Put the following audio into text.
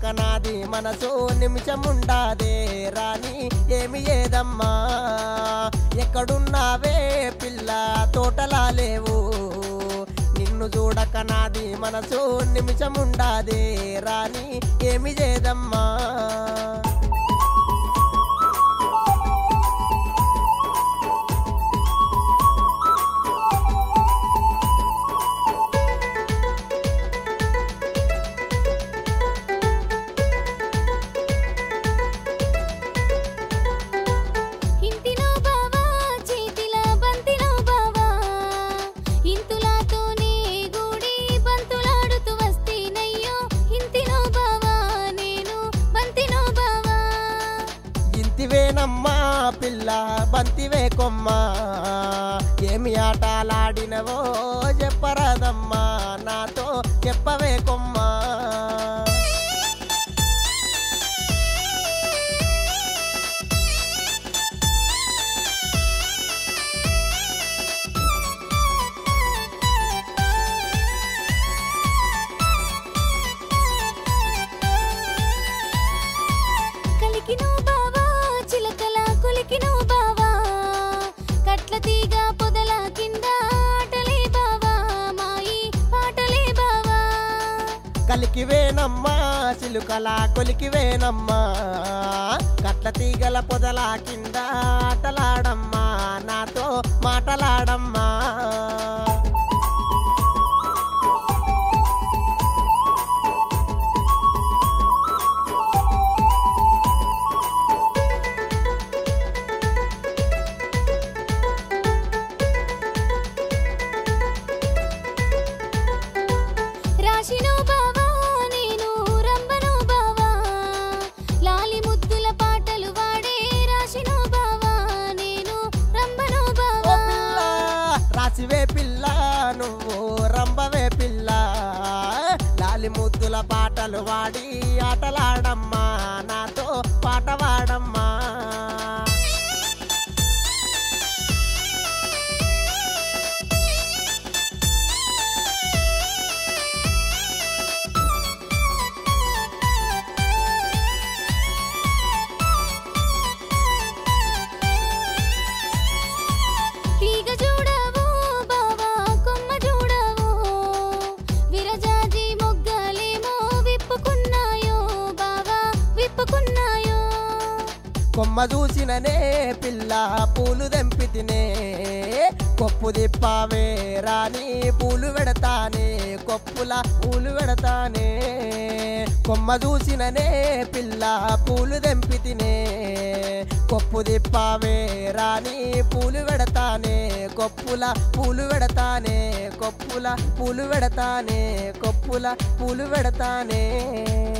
నాది మనసు నిమిషముండాదే రాని ఏమి ఏదమ్మా ఎక్కడున్నావే పిల్ల తోటలా లేవు నిన్ను చూడక నాది మనసు నిమిషముండాదే రాని ఏమి చేదమ్మా ఇంటిలో బావా చేతిలో బంతిలో బావా ఇంతులాతోనే గూడి బంతులాడుతూ వస్తేనయ్యో ఇంటిలో బావా నేను బంతిలో బావా ఇంతివేనమ్మా పిల్ల బంతివే కొమ్మా ఏమి ఆటలాడినవో చెప్పరాదమ్మా నాతో చెప్పవే కొమ్మా కలికినో బావా చిలకల కులికినో బావా కట్ల తీగ పొదల కింద ఆటలే బావా మాయి పాటలే బావా కలికివేనమ్మా చిలుకల కొలికివేనమ్మా కట్ల తీగల పొదల కింద ఆటలాడమ్మా నాతో మాటలాడమ్మా రాశినో బావా నేను రంబనో బావా లాలి ముద్దుల పాటలు వాడే రాశినో బావా నేను రంబనో ఓ బావా పిల్ల రాసివే పిల్ల నువ్వు రంబవే పిల్ల లాలి ముద్దుల పాటలు వాడి ఆటలాడమ్మా నాతో పాట వాడమ్మా తీగ చూడవు బావా కొమ్మ చూడవు విరజాజి మొగ్గలేమో విప్పుకున్నాయో బావా విప్పుకున్నాయో కొమ్మ చూసిననే పిల్ల పూలు దెంపితినే కొప్పు దిప్పావే రాని పూలు వెడతానే కొప్పుల పూలు వెడతానే కొమ్మ చూసిననే పిల్ల పూలు దెంపితినే కొప్పు దిప్పావే రాని పూలు వెడతానే కొప్పుల పూలు వెడతానే కొప్పుల పూలు వెడతానే కొప్పుల పూలు వెడతానే